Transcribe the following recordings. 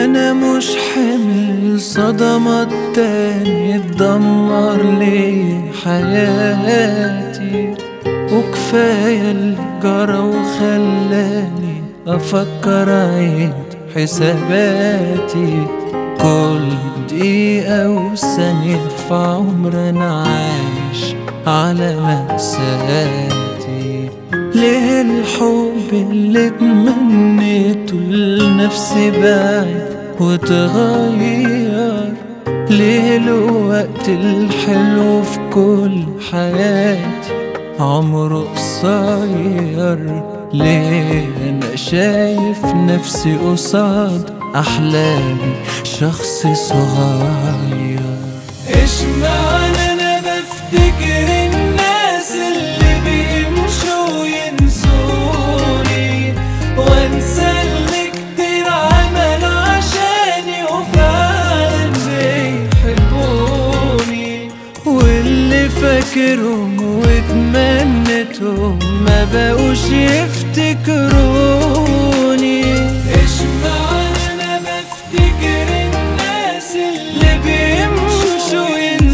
انا مش حمل صدمات تاني تدمر لي حياتي وكفاية اللي جرى وخلاني افكر اعيد حساباتي كل دقيقة وثانية في عمرنا عايش على مأساتي ليه الحب اللي تمنيته لنفسي بعد وتغير ليه الوقت الحلو في كل حياتي عمره قصير ليه انا شايف نفسي قصاد احلامي شخص صغير ايش معنى انا بفتكر الناس اللي بيمشوا وينسوني وانسى اللي كتير عملوا عشاني وفعلا بيحبوني واللي فاكرهم واتمنتهم ما بقوش يفتكروني ايش معنى انا بفتكر الناس اللي بيمشوا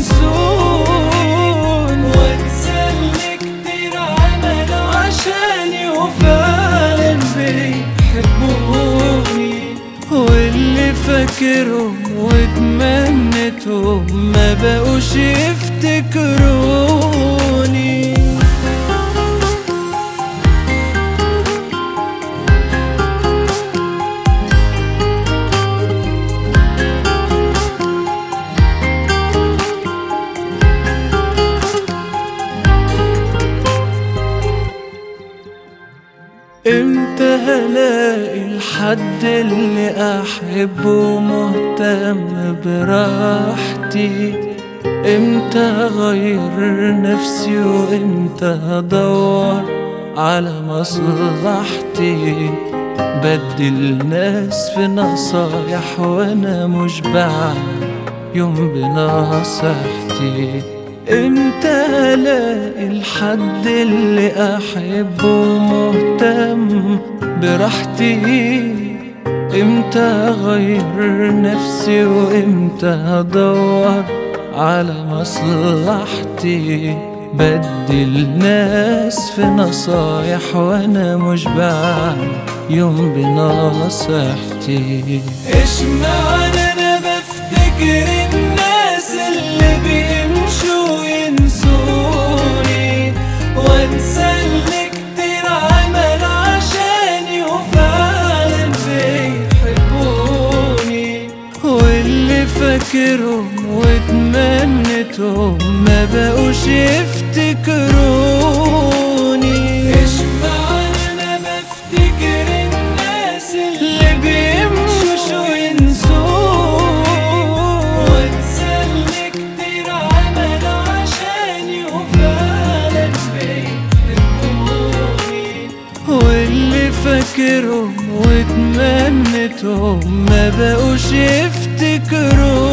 وينسون وانسى اللي كتير عملوا عشاني وفعلا بيحبوني واللي فاكرهم واتمنتهم ما بقوش يفتكروني امتى هلاقي الحد اللي احبه مهتم براحتي امتى اغير نفسي وامتى ادور على مصلحتي بدل ناس في نصايح وانا مش بعمل يوم بنصيحتي امتى الاقي الحد اللي احبه مهتم براحتي امتى اغير نفسي وامتى ادور على مصلحتي بدل ناس في نصايح وانا مش بعمل يوم بنصيحتي ايش معنى انا بفتكر الناس اللي بيمشوا ينسوني وانسى اللي كتير عمل عشاني وفعلا بيحبوني واللي فاكرهم واتمنتهم ما بقوش يفتكروني ايش معنى انا بفتكر الناس اللي بيمشوا ينسون وانسى اللي كتير عملوا عشاني وفعلا بيحبوني واللي فاكرهم واتمنتهم ما بقوش يفتكروني